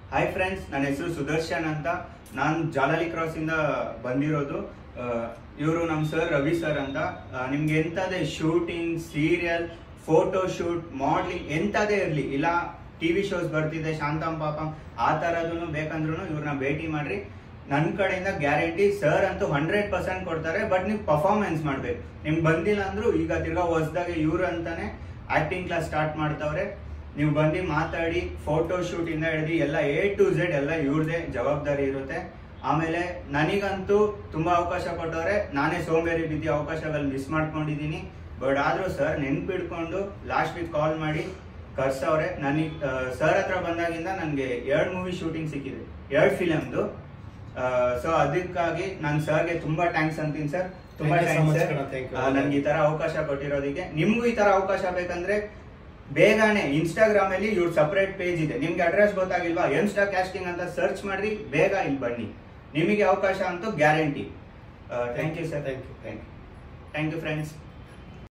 Hi friends ನನ್ನ ಹೆಸರು ಸುದರ್ಶನ್ ಅಂತ ನಾನು ಜಾಲಲಿ ಕ್ರಾಸ್ ಇಂದ ಬಂದಿರೋದು ಇವರು ನಮ್ಮ ಸರ್ ರವಿ ಸರ್ ಅಂತ ಆ, ನಿಮ್ಗೆ ಎಂಥದೇ shooting serial photo shoot modelling ಎಂಥದೇ ಇರಲಿ ಇಲ್ಲ ಟಿ ವಿ ಶೋಸ್ ಬರ್ತಿದೆ ಶಾಂತಂ ಪಾಪಂ ಆ ಥರದೂ ಬೇಕಂದ್ರೂ ಇವ್ರನ್ನ ಭೇಟಿ ಮಾಡ್ರಿ ನನ್ನ ಕಡೆಯಿಂದ ಗ್ಯಾರಂಟಿ ಸರ್ ಅಂತೂ ಹಂಡ್ರೆಡ್ ಪರ್ಸೆಂಟ್ ಕೊಡ್ತಾರೆ ಬಟ್ ನೀವು ಪರ್ಫಾರ್ಮೆನ್ಸ್ ಮಾಡ್ಬೇಕು ನಿಮ್ಗೆ ಬಂದಿಲ್ಲ ಅಂದ್ರೂ ಈಗ ತಿರ್ಗಾ ಹೊಸ್ದಾಗೆ ಇವ್ರು ಅಂತಾನೆ ಆಕ್ಟಿಂಗ್ ಕ್ಲಾಸ್ ಸ್ಟಾರ್ಟ್ ಮಾಡ್ತಾವ್ರೆ ನೀವು ಬಂದು ಮಾತಾಡಿ ಫೋಟೋ ಶೂಟ್ ಇಂದ ಹಿಡಿದು ಎಲ್ಲ ಎ ಟು ಝೆಡ್ ಎಲ್ಲ ಇವ್ರದೇ ಜವಾಬ್ದಾರಿ ಇರುತ್ತೆ ಆಮೇಲೆ ನನಗಂತೂ ತುಂಬಾ ಅವಕಾಶ ಕೊಟ್ಟವ್ರೆ ನಾನೇ ಸೋಂಬೇರಿ ಬಿದ್ದು ಅವಕಾಶಗಳು ಮಿಸ್ ಮಾಡ್ಕೊಂಡಿದ್ದೀನಿ ಬಟ್ ಆದ್ರೂ ಸರ್ ನೆನ್ಪಿಡ್ಕೊಂಡು ಲಾಸ್ಟ್ ವೀಕ್ ಕಾಲ್ ಮಾಡಿ ಕರ್ಸವ್ರೆ ನನಗೆ ಸರ್ ಹತ್ರ ಬಂದಾಗಿಂದ ನನಗೆ ಎರಡು ಮೂವಿ ಶೂಟಿಂಗ್ ಸಿಕ್ಕಿದೆ ಎರಡು ಫಿಲಮ್ದು ಸೊ ಅದಕ್ಕಾಗಿ ನಾನು ಸರ್ಗೆ ತುಂಬಾ ಥ್ಯಾಂಕ್ಸ್ ಅಂತೀನಿ ಸರ್ ತುಂಬಾ Thank you so thanks much sir ಕಣ, thank you. ನನ್ಗೆ ಈ ತರ ಅವಕಾಶ ಕೊಟ್ಟಿರೋದಕ್ಕೆ ನಿಮ್ಗೂ ಈ ತರ ಅವಕಾಶ ಬೇಕಂದ್ರೆ ಬೇಗನೆ ಇನ್ಸ್ಟಾಗ್ರಾಮ್ ಅಲ್ಲಿ ಇವ್ರ ಸಪರೇಟ್ ಪೇಜ್ ಇದೆ ನಿಮ್ಗೆ ಅಡ್ರೆಸ್ ಗೊತ್ತಾಗಿಲ್ವಾ ಎಮ್ಸ್ಟಾ ಕ್ಯಾಸ್ಟಿಂಗ್ ಅಂತ ಸರ್ಚ್ ಮಾಡ್ರಿ ಬೇಗ ಇಲ್ಲಿ ಬನ್ನಿ ನಿಮಗೆ ಅವಕಾಶ ಅಂತೂ guarantee thank you sir Thank you. Thank you thank you friends